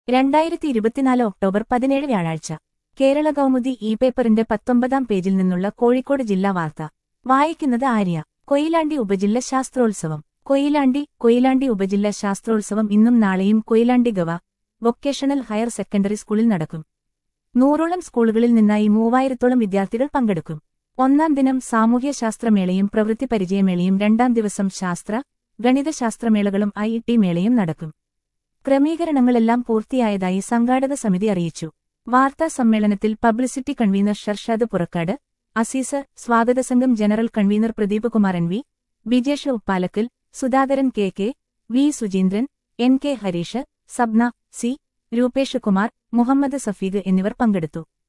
രണ്ടായിരത്തി ഇരുപത്തിനാല് ഒക്ടോബർ പതിനേഴ് വ്യാഴാഴ്ച കേരള കൗമുദി ഇ പേപ്പറിന്റെ പത്തൊമ്പതാം പേജിൽ നിന്നുള്ള കോഴിക്കോട് ജില്ലാ വാർത്ത വായിക്കുന്നത് ആര്യ കൊയിലാണ്ടി ഉപജില്ല ശാസ്ത്രോത്സവം കൊയിലാണ്ടി കൊയിലാണ്ടി ഉപജില്ല ശാസ്ത്രോത്സവം ഇന്നും നാളെയും കൊയിലാണ്ടി ഗവ വൊക്കേഷണൽ ഹയർ സെക്കൻഡറി സ്കൂളിൽ നടക്കും നൂറോളം സ്കൂളുകളിൽ നിന്നായി മൂവായിരത്തോളം വിദ്യാർത്ഥികൾ പങ്കെടുക്കും ഒന്നാം ദിനം സാമൂഹ്യശാസ്ത്രമേളയും പ്രവൃത്തി പരിചയമേളയും രണ്ടാം ദിവസം ശാസ്ത്ര ഗണിതശാസ്ത്രമേളകളും ഐ ടി മേളയും നടക്കും ക്രമീകരണങ്ങളെല്ലാം പൂർത്തിയായതായി സംഘാടക സമിതി അറിയിച്ചു വാർത്താ സമ്മേളനത്തിൽ പബ്ലിസിറ്റി കൺവീനർ ഷർഷാദ് പുറക്കാട് അസീസ് സ്വാഗതസംഘം general convener Pradeep Kumaran V Bijesh Uppalakkal Sudhakaran K K V Sujeendran N K Hareesh Sabna C Roopesh Kumar Muhammad Safeed എന്നിവർ പങ്കെടുത്തു